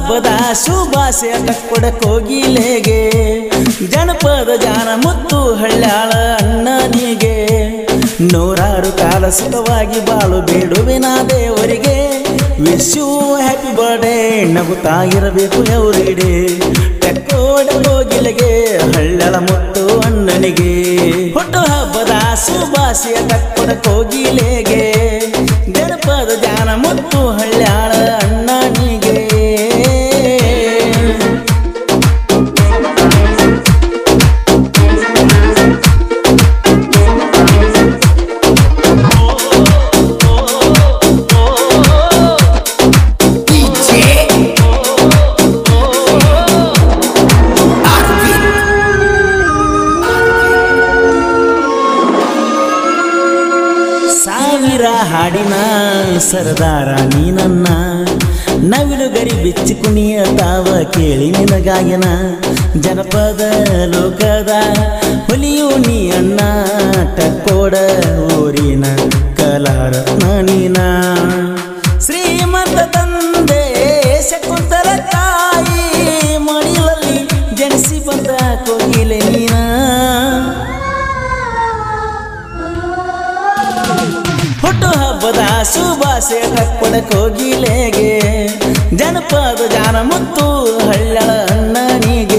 ಹಬ್ಬದ ಶುಭಾಶಯ ಕಕ್ಕೊಡ ಕೋಗಿಲೆಗೆ ಜನಪದ ಜಾನ ಮುತ್ತು ಹಳ್ಳ್ಯಾಳ ಅಣ್ಣನಿಗೆ ನೂರಾರು ಕಾಲ ಸುಖವಾಗಿ ಬಾಳು ಬೇಡುವಿನ ದೇವರಿಗೆ ವಿಶ್ ಯು ಹ್ಯಾಪಿ ಬರ್ಡೇ ನಗುತ್ತಾ ಇರಬೇಕು ಎವರಿಡೇ ಟಕ್ಕೋಡ ಕೋಗಿಲೆಗೆ ಹಳ್ಳಳ ಮುತ್ತು ಅಣ್ಣನಿಗೆ ಹುಟ್ಟು ಹಬ್ಬದ ಶುಭಾಶಯ ಕಕ್ಕೊಡ ಕೋಗಿಲೆಗೆ ಜನಪದ ಜಾನ ಮುತ್ತು ಹಳ್ಳ್ಯಾಳ ಅಣ್ಣನಿಗೆ ಸಾವಿರ ಹಾಡಿನ ಸರದಾರ ನೀನನ್ನ ನವಿಲುಗರಿ ಬಿಚ್ಚಿ ಕುಣಿಯ ತಾವ ಕೇಳಿ ನಿನಗಾಯನ ಜನಪದ ಲೋಕದ ಹುಲಿಯು ನೀ ಅಣ್ಣ ಟಕ್ಕೋಡ ಊರಿನ ಕಲಾರತ್ನ ನೀನ ಶ್ರೀಮಂತ ತಂದೆ ಶಕುಂತಲ ತಾಯಿ ಮಡಿಲಲ್ಲಿ ಜನಿಸಿ ಬಂದ ಕೋಗಿಲೆ ನೀನ ಹುಟ್ಟು ಹಬ್ಬದ ಶುಭಾಶಯ ಕಕ್ಕೊಡ ಕೋಗಿಲೆಗೆ ಜನಪದ ಜಾನ ಮುತ್ತು ಹಳ್ಳಳ ಅಣ್ಣನಿಗೆ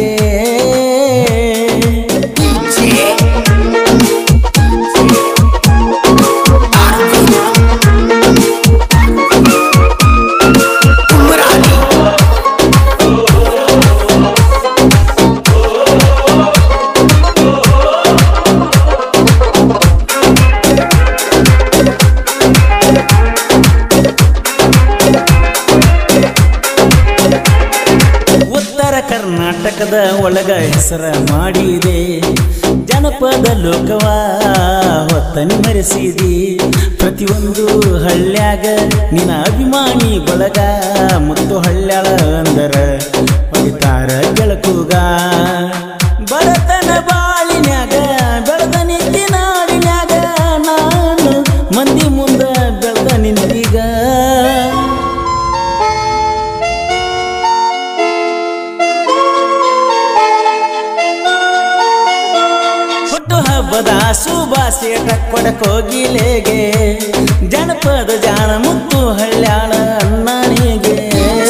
ಉತ್ತರ ಕರ್ನಾಟಕದ ಒಳಗ ಹೆಸರ ಮಾಡಿದೆ ಜನಪದ ಲೋಕವ ಹೊತ್ತನಿ ಮರೆಸಿದಿ ಪ್ರತಿಯೊಂದು ಹಳ್ಳ್ಯಾಗ ನಿನ್ನ ಅಭಿಮಾನಿ ಬಳಗ ಮುತ್ತು ಹಳ್ಳ್ಯಾಳ ಅಂದರ ಹೊಡಿತಾರ ಕೆಳಕುಗ ಬಡತನ ಬಾಳಿನ್ಯಾಗ ಬೆಳೆದ ನಿಂತಿ ನಾಡಿನ್ಯಾಗ ನಾನು ಮಂದಿ ಮುಂದ ಬೆಳೆದ ನಿಂತೀಗ ಹುಟ್ಟು ಹಬ್ಬದ ಶುಭಾಶಯ ಕಕ್ಕೊಡ ಕೋಗಿಲೆಗೆ ಜನಪದ ಜಾಣ ಮುತ್ತು ಹಳ್ಳ್ಯಾಳ ಅಣ್ಣನಿಗೆ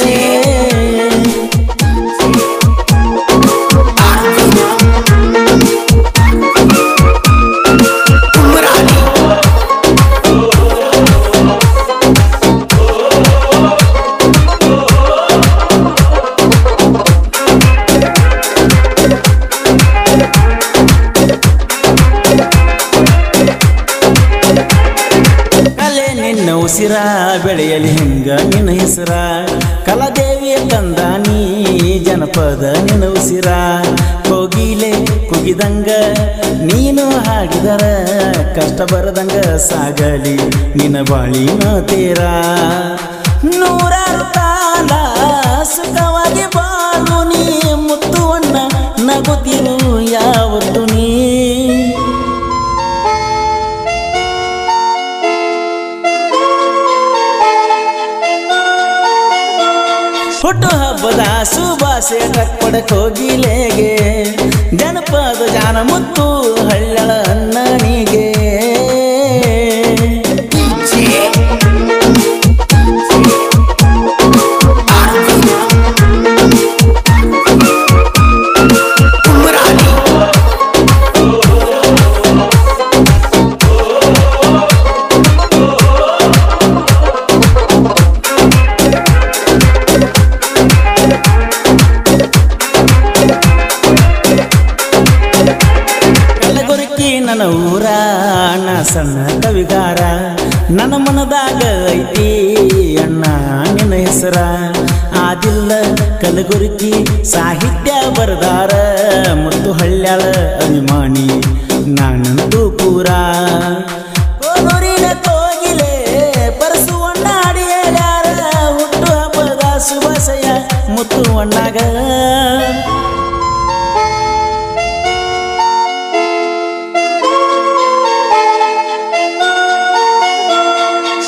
ಕಲೆ ನಿನ್ನ ಉಸಿರ ಬೆಳೆಯಲಿ ಹಿಂಗ ನಿನ್ನ ಹೆಸರ ಕಲಾದೇವಿಯ ತಂದ ನೀ ಜನಪದ ನಿನ್ನ ಉಸಿರ ಕೋಗಿಲೆ ಕುಗಿದಂಗ ನೀನು ಹಾಡಿದರ ಕಷ್ಟ ಬರದಂಗ ಸಾಗಲಿ ನಿನ್ನ ಬಾಳಿನ ತೀರ ನೂರಾರು ಕಾಲ ಸುಖವಾಗಿ ಬಾಳು ನೀ ಮುತ್ತುವಣ್ಣ ನಗುತ್ತಿರು ಯಾವತ್ತು ನೀ ಹುಟ್ಟು ಹಬ್ಬದ ಶುಭಾಶಯ ಕಕ್ಕೊಡ ಕೋಗಿಲೆಗೆ ಜನಪದ ಜಾನ ಮುತ್ತು ಹಳ್ಳಳ ಅಣ್ಣನಿಗೆ ಕಲಗುರುಕಿ ನನ್ನ ಊರ ಅಣ್ಣ ಸಣ್ಣ ಕವಿಗಾರ ನನ್ನ ಮನದಾಗ ಐತಿ ಅಣ್ಣ ನಿನ್ನ ಹೆಸರ ಆದಿಲ್ಲ ಕಲಗುರುಕಿ ಸಾಹಿತ್ಯ ಬರದಾರ ಮತ್ತು ಹಳ್ಳ್ಯಾಳ ಅಭಿಮಾನಿ ನಾನಂತೂ ಪೂರ ಕೋಲೂರಿನ ಕೋಗಿಲೆ ಪರಸುವಣ್ಣ ಅಡಿಯಾರ ಹುಟ್ಟು ಹಬ್ಬದ ಶುಭಾಶಯ ಮುತ್ತು ಅಣ್ಣಾಗ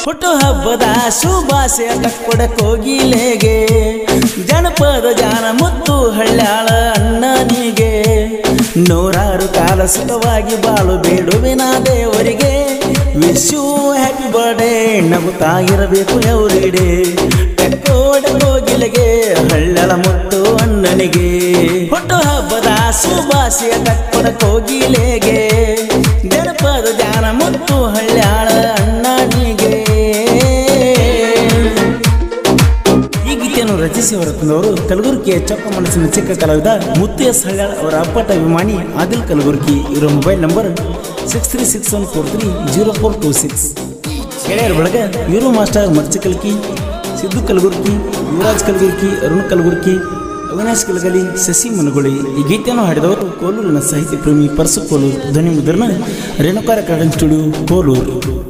ಹುಟ್ಟು ಹಬ್ಬದ ಶುಭಾಶಯ ಕಟ್ಕೊಡ ಕೋಗಿಲೆಗೆ ಜನಪದ ಜಾನ ಮುತ್ತು ಹಳ್ಳ್ಯಾಳ ಅಣ್ಣನಿಗೆ ನೂರಾರು ಕಾಲ ಸುಖವಾಗಿ ಬಾಳು ಬೇಡುವಿನ ದೇವರಿಗೆ ವಿಶ್ ಯು ಹ್ಯಾಪಿ ಬರ್ಡೇ ನಗುತ್ತಾ ಇರಬೇಕು ಎವ್ರಿಡೇ ಕಟ್ಕೋಡ ಕೋಗಿಲೆಗೆ ಹಳ್ಳ್ಯಾಳ ಮುತ್ತು ಅಣ್ಣನಿಗೆ ಹುಟ್ಟು ಹಬ್ಬದ ಶುಭಾಶಯ ಕಟ್ಕೊಡ ಕೋಗಿಲೆಗೆ ಜನಪದ ಜಾನ ಮುತ್ತು ಹಳ್ಳ್ಯಾಳ ಅಣ್ಣನಿಗೆ ಈ ಗೀತೆಯನ್ನು ರಚಿಸಿ ಹೊರತಂದವರು ಕಲಬುರಗಿಯ ಚೊಕ್ಕ ಮನಸ್ಸಿನ ಚಿಕ್ಕ ಕಲಾವಿದ ಮುತ್ತು ಎಸ್ ಹಳ್ಯಾಳ್ ಅವರ ಅಪ್ಪಟ ಅಭಿಮಾನಿ ಆದಿಲ್ ಕಲಬುರ್ಗಿ ಇವರ mobile number six three six one four three zero four two six ಗೆಳೆಯರ ಬಳಗ ಯೂರೋ ಮಾಸ್ಟರ್ ಮರ್ಚಕಲ್ಕಿ ಸಿದ್ದು ಕಲಬುರ್ಗಿ ಯುವರಾಜ್ ಕಲಬುರ್ಗಿ ಅರುಣ್ ಕಲಬುರ್ಗಿ ಅವಿನಾಶ್ ಕಲಗಲಿ ಶಶಿ ಮನಗುಳಿ ಈ ಗೀತೆಯನ್ನು ಹಾಡಿದವರು ಕೋಲೂರಿನ ಸಾಹಿತ್ಯ ಪ್ರೇಮಿ ಪರಸು ಕೋಲೂರು ಧ್ವನಿ ಮುದ್ರಣ ರೇಣುಕಾರ ಕಾಡನ್ ಸ್ಟುಡಿಯೋ ಕೋಲೂರು